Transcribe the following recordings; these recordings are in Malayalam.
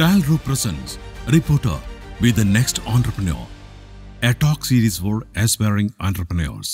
Talro presents Reporter with the Next Entrepreneur, a talk series for aspiring entrepreneurs.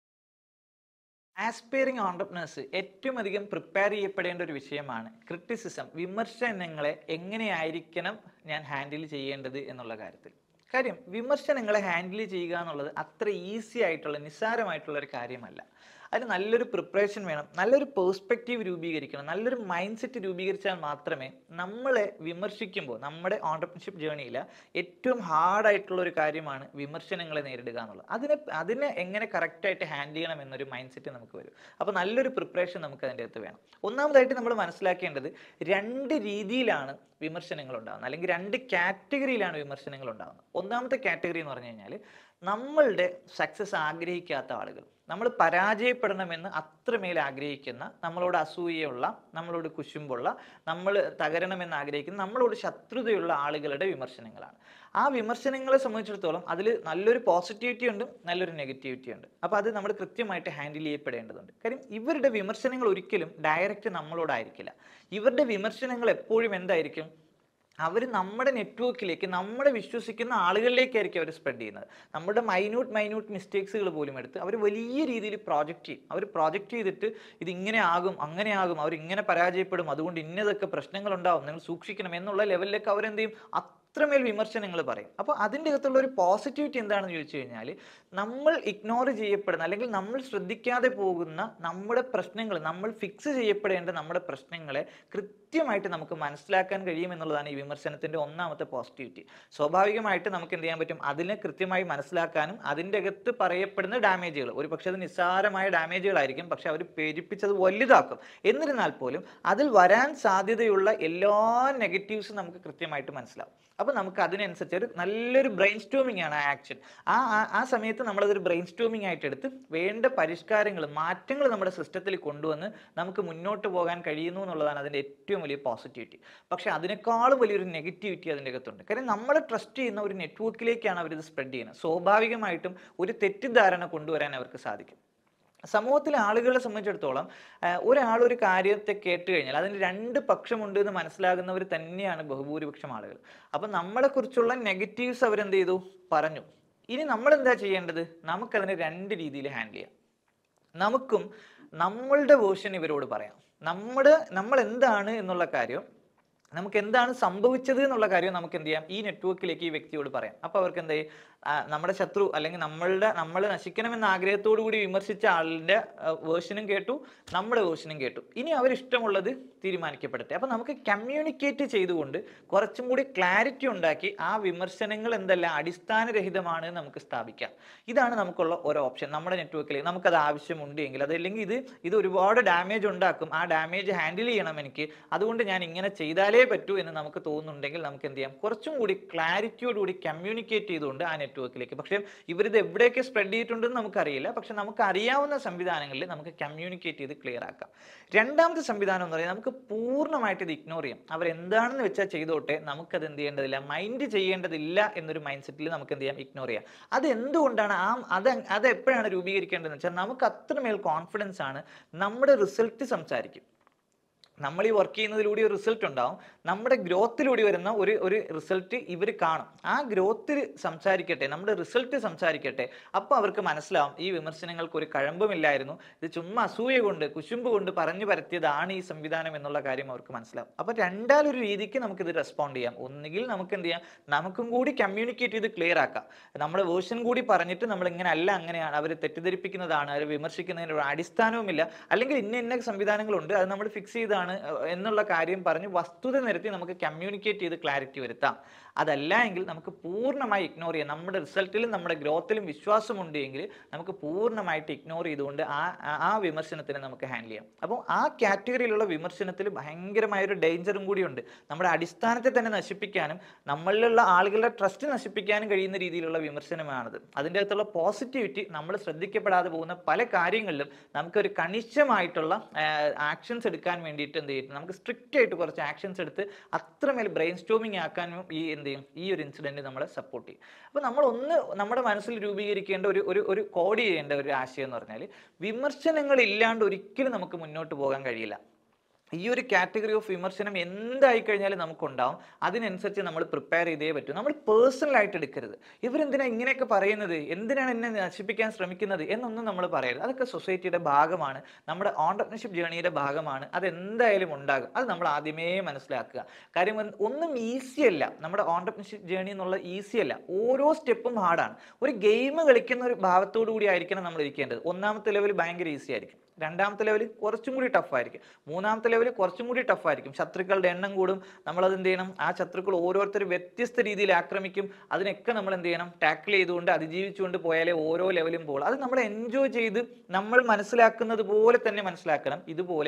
Aspiring entrepreneurs ഏറ്റവും അധികം പ്രിപ്പയർ ചെയ്യപ്പെടേണ്ട ഒരു വിഷയമാണ് ക്രിറ്റിസിസം വിമർശനങ്ങളെ എങ്ങനെയായിരിക്കണം ഞാൻ ഹാൻഡിൽ ചെയ്യേണ്ടത് എന്നുള്ള കാര്യത്തിൽ കാര്യം വിമർശനങ്ങളെ ഹാൻഡിൽ ചെയ്യുക എന്നുള്ളത് അത്ര ഈസി ആയിട്ടുള്ള നിസ്സാരമായിട്ടുള്ള ഒരു കാര്യമല്ല അതിന് നല്ലൊരു പ്രിപ്പറേഷൻ വേണം നല്ലൊരു പേഴ്സ്പെക്റ്റീവ് രൂപീകരിക്കണം നല്ലൊരു മൈൻഡ് സെറ്റ് രൂപീകരിച്ചാൽ മാത്രമേ നമ്മളെ വിമർശിക്കുമ്പോൾ നമ്മുടെ ഓണ്ടർപ്രണർഷിപ്പ് ജേണിയിൽ ഏറ്റവും ഹാർഡായിട്ടുള്ള ഒരു കാര്യമാണ് വിമർശനങ്ങളെ നേരിടുക എന്നുള്ളത് അതിനെ അതിനെ എങ്ങനെ കറക്റ്റായിട്ട് ഹാൻഡിൽ ചെയ്യണം എന്നൊരു മൈൻഡ് സെറ്റ് നമുക്ക് വരും അപ്പോൾ നല്ലൊരു പ്രിപ്പറേഷൻ നമുക്ക് അതിൻ്റെ അകത്ത് വേണം ഒന്നാമതായിട്ട് നമ്മൾ മനസ്സിലാക്കേണ്ടത് രണ്ട് രീതിയിലാണ് വിമർശനങ്ങൾ ഉണ്ടാകുന്നത് അല്ലെങ്കിൽ രണ്ട് കാറ്റഗറിയിലാണ് വിമർശനങ്ങൾ ഉണ്ടാകുന്നത് ഒന്നാമത്തെ കാറ്റഗറി എന്ന് പറഞ്ഞു കഴിഞ്ഞാൽ നമ്മളുടെ സക്സസ് ആഗ്രഹിക്കാത്ത ആളുകൾ നമ്മൾ പരാജയപ്പെടണമെന്ന് അത്രമേൽ ആഗ്രഹിക്കുന്ന നമ്മളോട് അസൂയയുള്ള നമ്മളോട് കുശുമ്പുള്ള നമ്മൾ തകരണമെന്ന് ആഗ്രഹിക്കുന്ന നമ്മളോട് ശത്രുതയുള്ള ആളുകളുടെ വിമർശനങ്ങളാണ് ആ വിമർശനങ്ങളെ സംബന്ധിച്ചിടത്തോളം അതിൽ നല്ലൊരു പോസിറ്റിവിറ്റി ഉണ്ട് നല്ലൊരു നെഗറ്റിവിറ്റി ഉണ്ട് അപ്പോൾ അത് നമ്മൾ കൃത്യമായിട്ട് ഹാൻഡിൽ ചെയ്യപ്പെടേണ്ടതുണ്ട് കാര്യം ഇവരുടെ വിമർശനങ്ങൾ ഒരിക്കലും ഡയറക്റ്റ് നമ്മളോടായിരിക്കില്ല ഇവരുടെ വിമർശനങ്ങൾ എപ്പോഴും എന്തായിരിക്കും അവർ നമ്മുടെ നെറ്റ്വർക്കിലേക്ക് നമ്മുടെ വിശ്വസിക്കുന്ന ആളുകളിലേക്കായിരിക്കും അവർ സ്പ്രെഡ് ചെയ്യുന്നത് നമ്മുടെ മൈന്യൂട്ട് മൈന്യൂട്ട് മിസ്റ്റേക്സുകൾ പോലും എടുത്ത് അവർ വലിയ രീതിയിൽ പ്രോജക്റ്റ് ചെയ്യും അവർ പ്രോജക്റ്റ് ചെയ്തിട്ട് ഇത് ഇങ്ങനെ ആകും അങ്ങനെ ആകും അവർ ഇങ്ങനെ പരാജയപ്പെടും അതുകൊണ്ട് ഇന്നതൊക്കെ പ്രശ്നങ്ങളുണ്ടാവും നിങ്ങൾ സൂക്ഷിക്കണം എന്നുള്ള ലെവലിലേക്ക് അവരെന്ത് ചെയ്യും അത്രമേൽ വിമർശനങ്ങൾ പറയും അപ്പോൾ അതിൻ്റെ അകത്തുള്ള ഒരു പോസിറ്റിവിറ്റി എന്താണെന്ന് ചോദിച്ചു കഴിഞ്ഞാൽ നമ്മൾ ഇഗ്നോർ ചെയ്യപ്പെടുന്ന അല്ലെങ്കിൽ നമ്മൾ ശ്രദ്ധിക്കാതെ പോകുന്ന നമ്മുടെ പ്രശ്നങ്ങൾ നമ്മൾ ഫിക്സ് ചെയ്യപ്പെടേണ്ട നമ്മുടെ പ്രശ്നങ്ങളെ കൃത്യമായിട്ട് നമുക്ക് മനസ്സിലാക്കാൻ കഴിയും എന്നുള്ളതാണ് ഈ വിമർശനത്തിൻ്റെ ഒന്നാമത്തെ പോസിറ്റിവിറ്റി സ്വാഭാവികമായിട്ട് നമുക്ക് എന്ത് ചെയ്യാൻ പറ്റും അതിനെ കൃത്യമായി മനസ്സിലാക്കാനും അതിൻ്റെ അകത്ത് പറയപ്പെടുന്ന ഡാമേജുകൾ ഒരു പക്ഷേ അത് നിസ്സാരമായ ഡാമേജുകളായിരിക്കും പക്ഷെ അവർ പെരുപ്പിച്ചത് വലുതാക്കും എന്നിരുന്നാൽ പോലും അതിൽ വരാൻ സാധ്യതയുള്ള എല്ലാ നെഗറ്റീവ്സും നമുക്ക് കൃത്യമായിട്ട് മനസ്സിലാവും അപ്പോൾ നമുക്ക് അതിനനുസരിച്ച് ഒരു നല്ലൊരു ബ്രെയിൻ സ്റ്റോമിംഗ് ആണ് ആ ആക്ഷൻ ആ ആ- ആ സമയത്ത് നമ്മളതൊരു ബ്രെയിൻ സ്റ്റോമിംഗ് ആയിട്ട് എടുത്ത് വേണ്ട പരിഷ്കാരങ്ങൾ മാറ്റങ്ങൾ നമ്മുടെ സിസ്റ്റത്തിൽ കൊണ്ടുവന്ന് നമുക്ക് മുന്നോട്ട് പോകാൻ കഴിയുന്നു എന്നുള്ളതാണ് അതിൻ്റെ ഏറ്റവും വലിയ പോസിറ്റിവിറ്റി പക്ഷേ അതിനേക്കാളും വലിയൊരു നെഗറ്റിവിറ്റി അതിൻ്റെ അകത്തുണ്ട് കാര്യം നമ്മൾ ട്രസ്റ്റ് ചെയ്യുന്ന ഒരു നെറ്റ്വർക്കിലേക്കാണ് അവരിത് സ്പ്രെഡ് ചെയ്യുന്നത് സ്വാഭാവികമായിട്ടും ഒരു തെറ്റിദ്ധാരണ കൊണ്ടുവരാൻ അവർക്ക് സാധിക്കും സമൂഹത്തിലെ ആളുകളെ സംബന്ധിച്ചിടത്തോളം ആഹ് ഒരാൾ ഒരു കാര്യത്തെ കേട്ട് കഴിഞ്ഞാൽ അതിന് രണ്ട് പക്ഷമുണ്ട് എന്ന് മനസ്സിലാകുന്നവർ തന്നെയാണ് ബഹുഭൂരിപക്ഷം ആളുകൾ അപ്പം നമ്മളെക്കുറിച്ചുള്ള നെഗറ്റീവ്സ് അവരെന്ത് ചെയ്തു പറഞ്ഞു ഇനി നമ്മൾ എന്താ ചെയ്യേണ്ടത് നമുക്കതിനെ രണ്ട് രീതിയിൽ ഹാൻഡിൽ ചെയ്യാം നമുക്കും നമ്മളുടെ വേർഷൻ ഇവരോട് പറയാം നമ്മുടെ നമ്മൾ എന്താണ് എന്നുള്ള കാര്യം നമുക്ക് എന്താണ് സംഭവിച്ചത് എന്നുള്ള കാര്യം നമുക്ക് എന്ത് ചെയ്യാം ഈ നെറ്റ്വർക്കിലേക്ക് ഈ വ്യക്തിയോട് പറയാം അപ്പോൾ അവർക്ക് എന്ത് ചെയ്യും? ആ, നമ്മുടെ ശത്രു അല്ലെങ്കിൽ നമ്മളുടെ നമ്മൾ നശിക്കണമെന്ന ആഗ്രഹത്തോടു കൂടി വിമർശിച്ച ആളിൻ്റെ വേർഷനും കേട്ടു നമ്മുടെ വേർഷനും കേട്ടു ഇനി അവരിഷ്ടമുള്ളത് തീരുമാനിക്കപ്പെടട്ടെ അപ്പോൾ നമുക്ക് കമ്മ്യൂണിക്കേറ്റ് ചെയ്തുകൊണ്ട് കുറച്ചും കൂടി ക്ലാരിറ്റി ഉണ്ടാക്കി ആ വിമർശനങ്ങൾ എന്തല്ല അടിസ്ഥാനരഹിതമാണ് എന്ന് നമുക്ക് സ്ഥാപിക്കാം ഇതാണ് നമുക്കുള്ള ഒരു ഓപ്ഷൻ നമ്മുടെ നെറ്റ്വർക്കിൽ നമുക്കത് ആവശ്യമുണ്ട് എങ്കിൽ അതല്ലെങ്കിൽ ഇത് ഇത് ഒരുപാട് ഡാമേജ് ഉണ്ടാക്കും ആ ഡാമേജ് ഹാൻഡിൽ ചെയ്യണം എനിക്ക് അതുകൊണ്ട് ഞാൻ ഇങ്ങനെ ചെയ്താലേ പറ്റൂ എന്ന് നമുക്ക് തോന്നുന്നുണ്ടെങ്കിൽ നമുക്ക് എന്ത് ചെയ്യാം കുറച്ചും കൂടി ക്ലാരിറ്റിയോടുകൂടി കമ്മ്യൂണിക്കേറ്റ് ചെയ്തുകൊണ്ട് ആ നെറ്റ്വർക്കിലേക്ക് പക്ഷേ ഇവരിത് എവിടെയൊക്കെ സ്പ്രെഡ് ചെയ്തിട്ടുണ്ടെന്ന് നമുക്കറിയില്ല പക്ഷെ നമുക്ക് അറിയാവുന്ന സംവിധാനങ്ങളിൽ നമുക്ക് കമ്മ്യൂണിക്കേറ്റ് ചെയ്ത് ക്ലിയർ ആക്കാം രണ്ടാമത്തെ സംവിധാനം എന്ന് പറയുന്നത് നമുക്ക് പൂർണ്ണമായിട്ട് ഇത് ഇഗ്നോർ ചെയ്യാം അവരെന്താണെന്ന് വെച്ചാൽ ചെയ്തോട്ടെ നമുക്കത് എന്ത് ചെയ്യേണ്ടതില്ല മൈൻഡ് ചെയ്യേണ്ടതില്ല എന്നൊരു മൈൻഡ് സെറ്റിൽ നമുക്ക് എന്ത് ചെയ്യാം ഇഗ്നോർ ചെയ്യാം അത് എന്തുകൊണ്ടാണ് ആ അത് അത് എപ്പോഴാണ് രൂപീകരിക്കേണ്ടതെന്ന് വെച്ചാൽ നമുക്ക് അത്രമേൽ കോൺഫിഡൻസ് ആണ് നമ്മുടെ റിസൾട്ട് സംസാരിക്കും നമ്മൾ ഈ വർക്ക് ചെയ്യുന്നതിലൂടെ ഒരു റിസൾട്ട് ഉണ്ടാവും നമ്മുടെ ഗ്രോത്തിലൂടെ വരുന്ന ഒരു ഒരു റിസൾട്ട് ഇവർ കാണും ആ ഗ്രോത്തിൽ സംസാരിക്കട്ടെ നമ്മുടെ റിസൾട്ട് സംസാരിക്കട്ടെ അപ്പോൾ അവർക്ക് മനസ്സിലാവും ഈ വിമർശനങ്ങൾക്ക് ഒരു കഴമ്പുമില്ലായിരുന്നു ഇത് ചുമ്മാ അസൂയ കൊണ്ട് കുശുമ്പ് കൊണ്ട് പറഞ്ഞു പരത്തിയതാണ് ഈ സംവിധാനം എന്നുള്ള കാര്യം അവർക്ക് മനസ്സിലാവും അപ്പോൾ രണ്ടാലൊരു രീതിക്ക് നമുക്കിത് റെസ്പോണ്ട് ചെയ്യാം ഒന്നുകിൽ നമുക്ക് എന്ത് ചെയ്യാം നമുക്കും കൂടി കമ്മ്യൂണിക്കേറ്റ് ചെയ്ത് ക്ലിയർ ആക്കാം നമ്മുടെ വേർഷൻ കൂടി പറഞ്ഞിട്ട് നമ്മൾ ഇങ്ങനെ അല്ല അങ്ങനെയാണ് അവർ തെറ്റിദ്ധരിപ്പിക്കുന്നതാണ് അവർ വിമർശിക്കുന്നതിന് ഒരു അടിസ്ഥാനവുമില്ല അല്ലെങ്കിൽ ഇന്ന ഇന്ന സംവിധാനങ്ങളുണ്ട് അത് നമ്മൾ ഫിക്സ് ചെയ്താണ് ഏഹ്, എന്നുള്ള കാര്യം പറഞ്ഞ് വസ്തുത നിരത്തി നമുക്ക് കമ്മ്യൂണിക്കേറ്റ് ചെയ്ത് ക്ലാരിറ്റി വരുത്താം അതല്ല എങ്കിൽ നമുക്ക് പൂർണ്ണമായി ഇഗ്നോർ ചെയ്യാം നമ്മുടെ റിസൾട്ടിലും നമ്മുടെ ഗ്രോത്തിലും വിശ്വാസമുണ്ട് എങ്കിൽ നമുക്ക് പൂർണ്ണമായിട്ട് ഇഗ്നോർ ചെയ്തുകൊണ്ട് ആ ആ- ആ വിമർശനത്തിനെ നമുക്ക് ഹാൻഡിൽ ചെയ്യാം അപ്പോൾ ആ കാറ്റഗറിയിലുള്ള വിമർശനത്തിൽ ഭയങ്കരമായ ഒരു ഡേഞ്ചറും കൂടിയുണ്ട് നമ്മുടെ അടിസ്ഥാനത്തെ തന്നെ നശിപ്പിക്കാനും നമ്മളിലുള്ള ആളുകളുടെ ട്രസ്റ്റ് നശിപ്പിക്കാനും കഴിയുന്ന രീതിയിലുള്ള വിമർശനമാണത് അതിൻ്റെ അകത്തുള്ള പോസിറ്റിവിറ്റി നമ്മൾ ശ്രദ്ധിക്കപ്പെടാതെ പോകുന്ന പല കാര്യങ്ങളിലും നമുക്കൊരു കണിശമായിട്ടുള്ള ആക്ഷൻസ് എടുക്കാൻ വേണ്ടിയിട്ട് എന്ത് ചെയ്യും നമുക്ക് സ്ട്രിക്റ്റ് ആയിട്ട് കുറച്ച് ആക്ഷൻസ് എടുത്ത് അത്രമേൽ ബ്രെയിൻ സ്റ്റോമിങ് ആക്കാനും ഈ എന്ത് ചെയ്യും ഈ ഒരു ഇൻസിഡൻറ്റ് നമ്മളെ സപ്പോർട്ട് ചെയ്യും അപ്പോൾ നമ്മൾ ഒന്ന് നമ്മുടെ മനസ്സിൽ രൂപീകരിക്കേണ്ട ഒരു ഒരു ഒരു കോഡ് ചെയ്യേണ്ട ഒരു ആശയം എന്ന് പറഞ്ഞാൽ വിമർശനങ്ങൾ ഇല്ലാണ്ട് ഒരിക്കലും നമുക്ക് മുന്നോട്ട് പോകാൻ കഴിയില്ല ഈ ഒരു കാറ്റഗറി ഓഫ് വിമർശനം എന്തായി കഴിഞ്ഞാലും നമുക്കുണ്ടാവും അതിനനുസരിച്ച് നമ്മൾ പ്രിപ്പയർ ചെയ്തേ പറ്റൂ നമ്മൾ പേഴ്സണൽ ആയിട്ട് എടുക്കരുത് ഇവരെന്തിനാ ഇങ്ങനെയൊക്കെ പറയുന്നത് എന്തിനാണ് എന്നെ നശിപ്പിക്കാൻ ശ്രമിക്കുന്നത് എന്നൊന്നും നമ്മൾ പറയരുത് അതൊക്കെ സൊസൈറ്റിയുടെ ഭാഗമാണ് നമ്മുടെ ഓണ്ടർപ്രണർഷിപ്പ് ജേണിയുടെ ഭാഗമാണ് അതെന്തായാലും ഉണ്ടാകും അത് നമ്മൾ ആദ്യമേ മനസ്സിലാക്കുക കാര്യം എന്ത്- ഒന്നും ഈസി അല്ല നമ്മുടെ ഓണ്ടർപ്രണർഷിപ്പ് ജേണി എന്നുള്ള ഈസി അല്ല ഓരോ സ്റ്റെപ്പും ഹാർഡാണ് ഒരു ഗെയിം കളിക്കുന്ന ഒരു ഭാവത്തോടു കൂടി ആയിരിക്കണം നമ്മൾ ഇരിക്കേണ്ടത് ഒന്നാമത്തെ ലെവൽ ഭയങ്കര ഈസി ആയിരിക്കും രണ്ടാമത്തെ ലെവൽ കുറച്ചും കൂടി ടഫ് ആയിരിക്കും മൂന്നാമത്തെ ലെവൽ കുറച്ചും കൂടി ടഫ് ആയിരിക്കും ശത്രുക്കളുടെ എണ്ണം കൂടും നമ്മൾ അത് എന്ത് ചെയ്യണം ആ ശത്രുക്കൾ ഓരോരുത്തർ വ്യത്യസ്ത രീതിയിൽ ആക്രമിക്കും അതിനൊക്കെ നമ്മൾ എന്ത് ചെയ്യണം ടാക്കിൾ ചെയ്തുകൊണ്ട് അതിജീവിച്ചുകൊണ്ട് പോയാലേ ഓരോ ലെവലും പോകുള്ളൂ അത് നമ്മൾ എൻജോയ് ചെയ്ത് നമ്മൾ മനസ്സിലാക്കുന്നത് പോലെ തന്നെ മനസ്സിലാക്കണം ഇതുപോലെ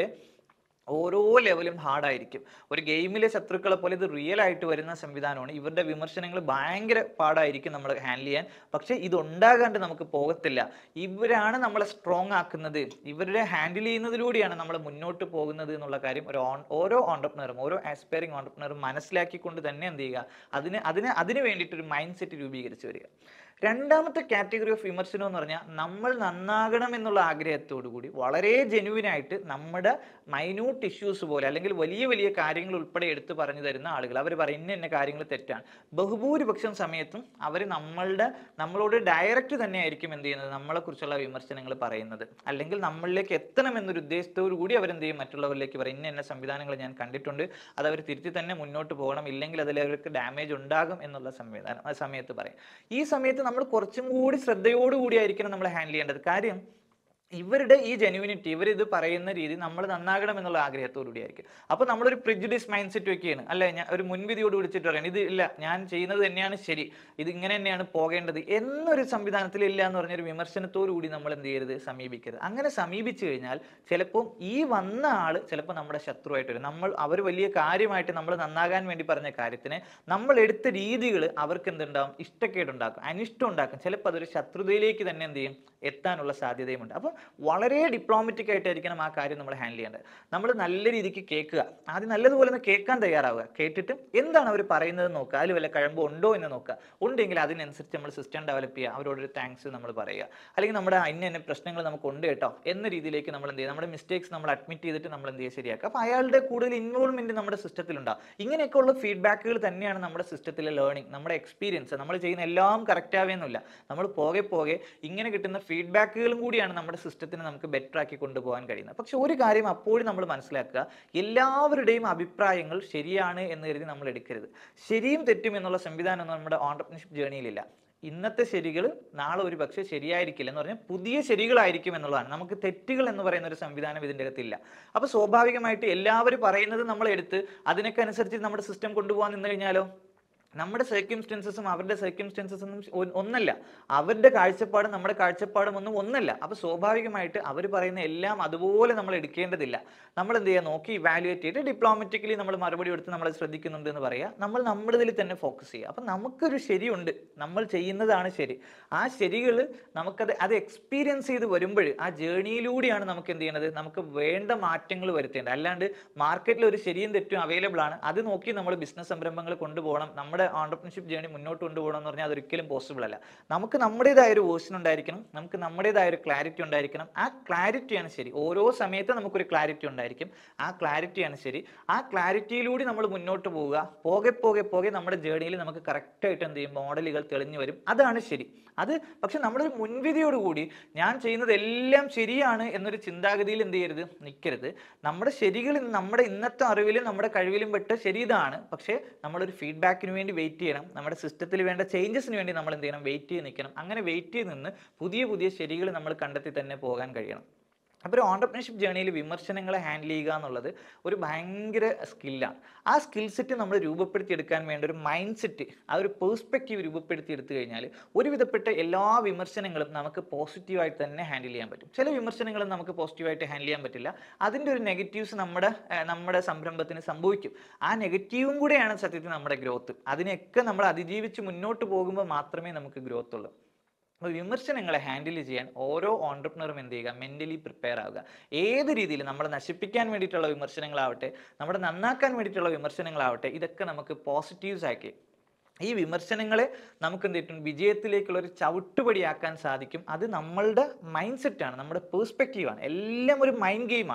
ഓരോ ലെവലും ഹാർഡായിരിക്കും ഒരു ഗെയിമിലെ ശത്രുക്കളെ പോലെ ഇത് റിയൽ ആയിട്ട് വരുന്ന സംവിധാനമാണ് ഇവരുടെ വിമർശനങ്ങൾ ഭയങ്കര പാടായിരിക്കും നമ്മൾ ഹാൻഡിൽ ചെയ്യാൻ പക്ഷേ ഇതുണ്ടാകാണ്ട് നമുക്ക് പോകത്തില്ല ഇവരാണ് നമ്മളെ സ്ട്രോങ് ആക്കുന്നത് ഇവരുടെ ഹാൻഡിൽ ചെയ്യുന്നതിലൂടെയാണ് നമ്മൾ മുന്നോട്ട് പോകുന്നത് എന്നുള്ള കാര്യം ഒരു ഓൺ ഓരോ ഓണ്ടർപ്രണറും ഓരോ ആസ്പയറിംഗ് ഓണ്ടർപ്രണറും മനസ്സിലാക്കിക്കൊണ്ട് തന്നെ എന്ത് ചെയ്യുക അതിന് അതിന് അതിന് വേണ്ടിയിട്ട് ഒരു മൈൻഡ് സെറ്റ് രൂപീകരിച്ച് വരിക രണ്ടാമത്തെ കാറ്റഗറി ഓഫ് വിമർശനം എന്ന് പറഞ്ഞാൽ നമ്മൾ നന്നാകണം എന്നുള്ള ആഗ്രഹത്തോടു കൂടി വളരെ ജെനുവിൻ ആയിട്ട് നമ്മുടെ മൈന്യൂട്ട് ഇഷ്യൂസ് പോലെ അല്ലെങ്കിൽ വലിയ വലിയ കാര്യങ്ങൾ ഉൾപ്പെടെ എടുത്തു പറഞ്ഞു തരുന്ന ആളുകൾ അവർ പറയും ഇന്ന ഇന്ന കാര്യങ്ങൾ തെറ്റാണ് ബഹുഭൂരിപക്ഷം സമയത്തും അവർ നമ്മളുടെ നമ്മളോട് ഡയറക്റ്റ് തന്നെ ആയിരിക്കും എന്ത് ചെയ്യുന്നത് നമ്മളെക്കുറിച്ചുള്ള വിമർശനങ്ങൾ പറയുന്നത് അല്ലെങ്കിൽ നമ്മളിലേക്ക് എത്തണം എന്നൊരു ഉദ്ദേശത്തോടു കൂടി അവരെന്ത് ചെയ്യും മറ്റുള്ളവരിലേക്ക് പറയും ഇന്ന ഇന്ന സംവിധാനങ്ങൾ ഞാൻ കണ്ടിട്ടുണ്ട് അത് അവർ തിരുത്തി തന്നെ മുന്നോട്ട് പോകണം ഇല്ലെങ്കിൽ അതിൽ അവർക്ക് ഡാമേജ് ഉണ്ടാകും എന്നുള്ള സംവിധാനം ആ സമയത്ത് പറയും ഈ സമയത്ത് നമ്മൾ കുറച്ചും കൂടി ശ്രദ്ധയോടുകൂടി ആയിരിക്കണം നമ്മൾ ഹാൻഡിൽ ചെയ്യേണ്ടത് കാര്യം ഇവരുടെ ഈ ജെനുവിനിറ്റി ഇവർ ഇത് പറയുന്ന രീതി നമ്മൾ നന്നാകണം എന്നുള്ള ആഗ്രഹത്തോടു കൂടിയായിരിക്കും അപ്പോൾ നമ്മളൊരു പ്രിജുഡിസ് മൈൻഡ് സെറ്റ് വെക്കുകയാണ് അല്ലെ ഞാൻ ഒരു മുൻവിധിയോട് വിളിച്ചിട്ട് പറയണം ഇത് ഇല്ല ഞാൻ ചെയ്യുന്നത് തന്നെയാണ് ശരി ഇത് ഇങ്ങനെ തന്നെയാണ് പോകേണ്ടത് എന്നൊരു സംവിധാനത്തിൽ ഇല്ല എന്ന് പറഞ്ഞൊരു വിമർശനത്തോടു കൂടി നമ്മൾ എന്ത് ചെയ്യരുത് സമീപിക്കരുത് അങ്ങനെ സമീപിച്ചു കഴിഞ്ഞാൽ ചിലപ്പോൾ ഈ വന്ന ആള് ചിലപ്പോൾ നമ്മുടെ ശത്രുവായിട്ട് വരും നമ്മൾ അവർ വലിയ കാര്യമായിട്ട് നമ്മൾ നന്നാകാൻ വേണ്ടി പറഞ്ഞ കാര്യത്തിന് നമ്മൾ എടുത്ത രീതികൾ അവർക്ക് എന്തുണ്ടാവും ഇഷ്ടക്കേടുണ്ടാക്കും അനിഷ്ടം ഉണ്ടാക്കും ചിലപ്പോൾ അതൊരു ശത്രുതയിലേക്ക് തന്നെ എന്ത് ചെയ്യും എത്താനുള്ള സാധ്യതയുമുണ്ട് അപ്പോൾ വളരെ ഡിപ്ലോമാറ്റിക് ആയിട്ടായിരിക്കണം ആ കാര്യം നമ്മൾ ഹാൻഡിൽ ചെയ്യേണ്ടത് നമ്മൾ നല്ല രീതിക്ക് കേൾക്കുക ആദ്യം നല്ലതുപോലെ ഒന്ന് കേൾക്കാൻ തയ്യാറാവുക കേട്ടിട്ട് എന്താണ് അവർ പറയുന്നത് നോക്കുക അതിൽ വല്ല കഴമ്പോ ഉണ്ടോ എന്ന് നോക്കുക ഉണ്ടെങ്കിൽ അതിനനുസരിച്ച് നമ്മൾ സിസ്റ്റം ഡെവലപ്പ് ചെയ്യുക അവരോടൊരു താങ്ക്സ് നമ്മൾ പറയുക അല്ലെങ്കിൽ നമ്മുടെ ഇന്ന ഇന്ന പ്രശ്നങ്ങൾ നമുക്ക് ഉണ്ട് കേട്ടോ എന്ന രീതിയിലേക്ക് നമ്മൾ എന്ത് ചെയ്യുക നമ്മുടെ മിസ്റ്റേക്സ് നമ്മൾ അഡ്മിറ്റ് ചെയ്തിട്ട് നമ്മൾ എന്ത് ചെയ്യുക ശരിയാക്കുക അപ്പോൾ അയാളുടെ കൂടുതൽ ഇൻവോൾവ്മെന്റ് നമ്മുടെ സിസ്റ്റത്തിലുണ്ടാവും ഇങ്ങനെയൊക്കെയുള്ള ഫീഡ്ബാക്കുകൾ തന്നെയാണ് നമ്മുടെ സിസ്റ്റത്തിലെ ലേണിംഗ് നമ്മുടെ എക്സ്പീരിയൻസ് നമ്മൾ ചെയ്യുന്ന എല്ലാം കറക്റ്റ് ആവുകയെന്നില്ല നമ്മൾ പോകെ പോകെ ഇങ്ങനെ കിട്ടുന്ന ഫീഡ്ബാക്കുകളും കൂടിയാണ് നമ്മുടെ സിസ്റ്റത്തിനെ നമുക്ക് ബെറ്റർ ആക്കി കൊണ്ടുപോകാൻ കഴിയുന്നത് പക്ഷെ ഒരു കാര്യം അപ്പോഴും നമ്മൾ മനസ്സിലാക്കുക എല്ലാവരുടെയും അഭിപ്രായങ്ങൾ ശരിയാണ് എന്ന് കരുതി നമ്മൾ എടുക്കരുത് ശരിയും തെറ്റും എന്നുള്ള സംവിധാനം നമ്മുടെ ഓണ്ടർപ്രണർഷിപ്പ് ജേണിയിലില്ല ഇന്നത്തെ ശരികൾ നാളെ ഒരു പക്ഷേ ശരിയായിരിക്കില്ല എന്ന് പറഞ്ഞാൽ പുതിയ ശരികളായിരിക്കും എന്നുള്ളതാണ് നമുക്ക് തെറ്റുകൾ എന്ന് പറയുന്ന ഒരു സംവിധാനം ഇതിൻ്റെ അകത്തില്ല അപ്പോൾ സ്വാഭാവികമായിട്ട് എല്ലാവരും പറയുന്നത് നമ്മൾ എടുത്ത് അതിനൊക്കെ അനുസരിച്ച് നമ്മുടെ സിസ്റ്റം കൊണ്ടുപോകാൻ നിന്ന് കഴിഞ്ഞാലോ നമ്മുടെ സർക്യൂംസ്റ്റൻസസും അവരുടെ സർക്യൂംസ്റ്റൻസസും ഒന്നല്ല അവരുടെ കാഴ്ചപ്പാടും നമ്മുടെ കാഴ്ചപ്പാടും ഒന്നും ഒന്നല്ല അപ്പോൾ സ്വാഭാവികമായിട്ട് അവർ പറയുന്ന എല്ലാം അതുപോലെ നമ്മൾ എടുക്കേണ്ടതില്ല നമ്മൾ എന്ത് ചെയ്യുക നോക്കി ഇവാലുവേറ്റ് ചെയ്തിട്ട് ഡിപ്ലോമാറ്റിക്കലി നമ്മൾ മറുപടി കൊടുത്ത് നമ്മൾ ശ്രദ്ധിക്കുന്നുണ്ട് എന്ന് പറയുക നമ്മൾ നമ്മുടേതിൽ തന്നെ ഫോക്കസ് ചെയ്യുക അപ്പം നമുക്കൊരു ശരിയുണ്ട് നമ്മൾ ചെയ്യുന്നതാണ് ശരി ആ ശരികൾ നമുക്കത് അത് എക്സ്പീരിയൻസ് ചെയ്ത് വരുമ്പോൾ ആ ജേണിയിലൂടെയാണ് നമുക്ക് എന്ത് ചെയ്യണത് നമുക്ക് വേണ്ട മാറ്റങ്ങൾ വരുത്തേണ്ടത് അല്ലാണ്ട് മാർക്കറ്റിൽ ഒരു ശരിയും തെറ്റും അവൈലബിൾ ആണ് അത് നോക്കി നമ്മൾ ബിസിനസ് സംരംഭങ്ങൾ കൊണ്ടുപോകണം നമ്മുടെ ഓണ്ടർപ്രണർഷിപ്പ് ജേണി മുന്നോട്ട് കൊണ്ടുപോകണം എന്ന് പറഞ്ഞാൽ അതൊരിക്കലും പോസിബിൾ അല്ല നമുക്ക് നമ്മുടേതായ ഒരു വേർഷൻ ഉണ്ടായിരിക്കണം നമുക്ക് നമ്മുടേതായ ഒരു ക്ലാരിറ്റി ഉണ്ടായിരിക്കണം ആ ക്ലാരിറ്റിയാണ് ശരി ഓരോ സമയത്തും നമുക്കൊരു ക്ലാരിറ്റി ഉണ്ടായിരിക്കും ആ ക്ലാരിറ്റിയാണ് ശരി ആ ക്ലാരിറ്റിയിലൂടെ നമ്മൾ മുന്നോട്ട് പോവുക പോകെ പോകെ പോകെ നമ്മുടെ ജേണിയിൽ നമുക്ക് കറക്റ്റായിട്ട് എന്ത് ചെയ്യും മോഡലുകൾ തെളിഞ്ഞു വരും അതാണ് ശരി അത് പക്ഷെ നമ്മളൊരു മുൻവിധിയോടുകൂടി ഞാൻ ചെയ്യുന്നത് എല്ലാം ശരിയാണ് എന്നൊരു ചിന്താഗതിയിൽ എന്ത് ചെയ്യരുത് നിൽക്കരുത് നമ്മുടെ ശരികൾ നമ്മുടെ ഇന്നത്തെ അറിവിലും നമ്മുടെ കഴിവിലും പെട്ട ശരി ഇതാണ് പക്ഷേ നമ്മളൊരു ഫീഡ്ബാക്കിന് വേണ്ടി വെയിറ്റ് ചെയ്യണം നമ്മുടെ സിസ്റ്റത്തിൽ വേണ്ട ചേഞ്ചസിന് വേണ്ടി നമ്മൾ എന്ത് ചെയ്യണം വെയിറ്റ് ചെയ്ത് നിൽക്കണം അങ്ങനെ വെയിറ്റ് ചെയ്ത് നിന്ന് പുതിയ പുതിയ ശരികൾ നമ്മൾ കണ്ടെത്തി തന്നെ പോകാൻ കഴിയണം അപ്പോൾ ഒരു ഓണ്ടർപ്രണർഷിപ്പ് ജേണിയിൽ വിമർശനങ്ങളെ ഹാൻഡിൽ ചെയ്യുക എന്നുള്ളത് ഒരു ഭയങ്കര സ്കില്ലാണ് ആ സ്കിൽ സെറ്റ് നമ്മൾ രൂപപ്പെടുത്തിയെടുക്കാൻ വേണ്ട ഒരു മൈൻഡ് സെറ്റ് ആ ഒരു പേഴ്സ്പെക്റ്റീവ് രൂപപ്പെടുത്തി എടുത്തു കഴിഞ്ഞാൽ ഒരുവിധപ്പെട്ട എല്ലാ വിമർശനങ്ങളും നമുക്ക് പോസിറ്റീവായിട്ട് തന്നെ ഹാൻഡിൽ ചെയ്യാൻ പറ്റും ചില വിമർശനങ്ങളും നമുക്ക് പോസിറ്റീവായിട്ട് ഹാൻഡിൽ ചെയ്യാൻ പറ്റില്ല അതിൻ്റെ ഒരു നെഗറ്റീവ്സ് നമ്മുടെ ഏർ, നമ്മുടെ സംരംഭത്തിന് സംഭവിക്കും ആ നെഗറ്റീവും കൂടെയാണ് സത്യത്തിൽ നമ്മുടെ ഗ്രോത്ത് അതിനെയൊക്കെ നമ്മൾ അതിജീവിച്ച് മുന്നോട്ട് പോകുമ്പോൾ മാത്രമേ നമുക്ക് ഗ്രോത്ത് ഉള്ളൂ അപ്പോൾ വിമർശനങ്ങളെ ഹാൻഡിൽ ചെയ്യാൻ ഓരോ ഓണ്ടർപ്രണറും എന്ത് ചെയ്യുക മെൻ്റലി പ്രിപ്പയർ ആവുക ഏത് രീതിയിൽ നമ്മളെ നശിപ്പിക്കാൻ വേണ്ടിയിട്ടുള്ള വിമർശനങ്ങളാവട്ടെ നമ്മുടെ നന്നാക്കാൻ വേണ്ടിയിട്ടുള്ള വിമർശനങ്ങളാവട്ടെ ഇതൊക്കെ നമുക്ക് പോസിറ്റീവ്സ് ആക്കി ഈ വിമർശനങ്ങളെ നമുക്ക് എന്ത് പറ്റും വിജയത്തിലേക്കുള്ള ഒരു ചവിട്ടുപടിയാക്കാൻ സാധിക്കും അത് നമ്മളുടെ മൈൻഡ് സെറ്റാണ് നമ്മുടെ പേഴ്സ്പെക്റ്റീവാണ് എല്ലാം ഒരു മൈൻഡ് ഗെയിമാണ്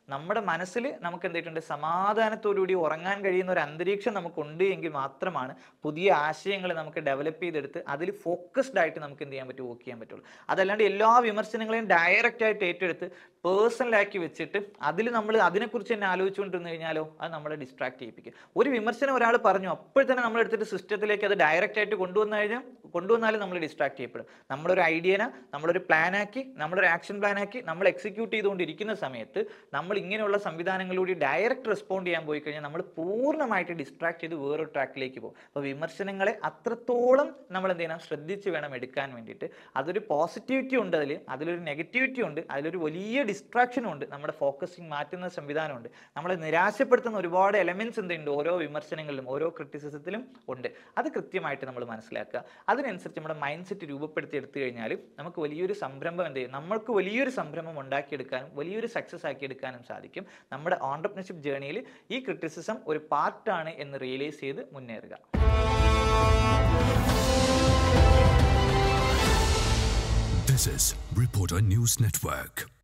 നമ്മുടെ മനസ്സിൽ നമുക്ക് എന്തായിട്ടുണ്ട് സമാധാനത്തോടുകൂടി ഉറങ്ങാൻ കഴിയുന്ന ഒരു അന്തരീക്ഷം നമുക്കുണ്ട് എങ്കിൽ മാത്രമാണ് പുതിയ ആശയങ്ങൾ നമുക്ക് ഡെവലപ്പ് ചെയ്തെടുത്ത് അതിൽ ഫോക്കസ്ഡ് ആയിട്ട് നമുക്ക് എന്ത് ചെയ്യാൻ പറ്റും വർക്ക് ചെയ്യാൻ പറ്റുള്ളൂ അതല്ലാണ്ട് എല്ലാ വിമർശനങ്ങളെയും ഡയറക്റ്റ് ആയിട്ട് ഏറ്റെടുത്ത് പേഴ്സണലാക്കി വെച്ചിട്ട് അതിൽ നമ്മൾ അതിനെക്കുറിച്ച് തന്നെ ആലോചിച്ചുകൊണ്ടിരുന്നു കഴിഞ്ഞാലോ അത് നമ്മളെ ഡിസ്ട്രാക്ട് ചെയ്യിപ്പിക്കും ഒരു വിമർശനം ഒരാൾ പറഞ്ഞു അപ്പോൾ തന്നെ നമ്മൾ എടുത്തിട്ട് സിസ്റ്റത്തിലേക്ക് അത് ഡയറക്റ്റ് ആയിട്ട് കൊണ്ടുവന്നു കഴിഞ്ഞാൽ കൊണ്ടുവന്നാലും നമ്മൾ ഡിസ്ട്രാക്ട് ചെയ്യപ്പെടും നമ്മളൊരു ഐഡിയനെ നമ്മളൊരു പ്ലാൻ ആക്കി നമ്മളൊരു ആക്ഷൻ പ്ലാൻ ആക്കി നമ്മൾ എക്സിക്യൂട്ട് ചെയ്തുകൊണ്ടിരിക്കുന്ന സമയത്ത് നമ്മൾ ഇങ്ങനെയുള്ള സംവിധാനങ്ങളിലൂടെ ഡയറക്റ്റ് റെസ്പോണ്ട് ചെയ്യാൻ പോയി കഴിഞ്ഞാൽ നമ്മൾ പൂർണ്ണമായിട്ട് ഡിസ്ട്രാക്ട് ചെയ്ത് വേറൊരു ട്രാക്കിലേക്ക് പോകും അപ്പോൾ വിമർശനങ്ങളെ അത്രത്തോളം നമ്മൾ എന്ത് ചെയ്യണം ശ്രദ്ധിച്ച് വേണം എടുക്കാൻ വേണ്ടിയിട്ട് അതൊരു പോസിറ്റിവിറ്റി ഉണ്ട് അതിൽ അതിലൊരു നെഗറ്റിവിറ്റി ഉണ്ട് അതിലൊരു വലിയ ഡിസ്ട്രാക്ഷനും ഉണ്ട് നമ്മുടെ ഫോക്കസിങ് മാറ്റുന്ന സംവിധാനമുണ്ട് നമ്മളെ നിരാശപ്പെടുത്തുന്ന ഒരുപാട് എലമെന്റ്സ് എന്തുണ്ട് ഓരോ വിമർശനങ്ങളിലും ഓരോ ക്രിറ്റിസിസത്തിലും ഉണ്ട് അത് കൃത്യമായിട്ട് നമ്മൾ മനസ്സിലാക്കുക അതിനനുസരിച്ച് നമ്മുടെ മൈൻഡ് സെറ്റ് രൂപപ്പെടുത്തി എടുത്തു കഴിഞ്ഞാൽ നമുക്ക് വലിയൊരു സംരംഭം എന്ത് ചെയ്യും നമ്മൾക്ക് വലിയൊരു സംരംഭം ഉണ്ടാക്കിയെടുക്കാനും വലിയൊരു സക്സസ് ആക്കിയെടുക്കാനും സാധിക്കും നമ്മുടെ ഓണ്ടർപ്രണർഷിപ്പ് ജേണിയിൽ ഈ ക്രിറ്റിസിസം ഒരു പാർട്ടാണ് എന്ന് റിയലൈസ് ചെയ്ത് മുന്നേറുക This is Reporter News Network.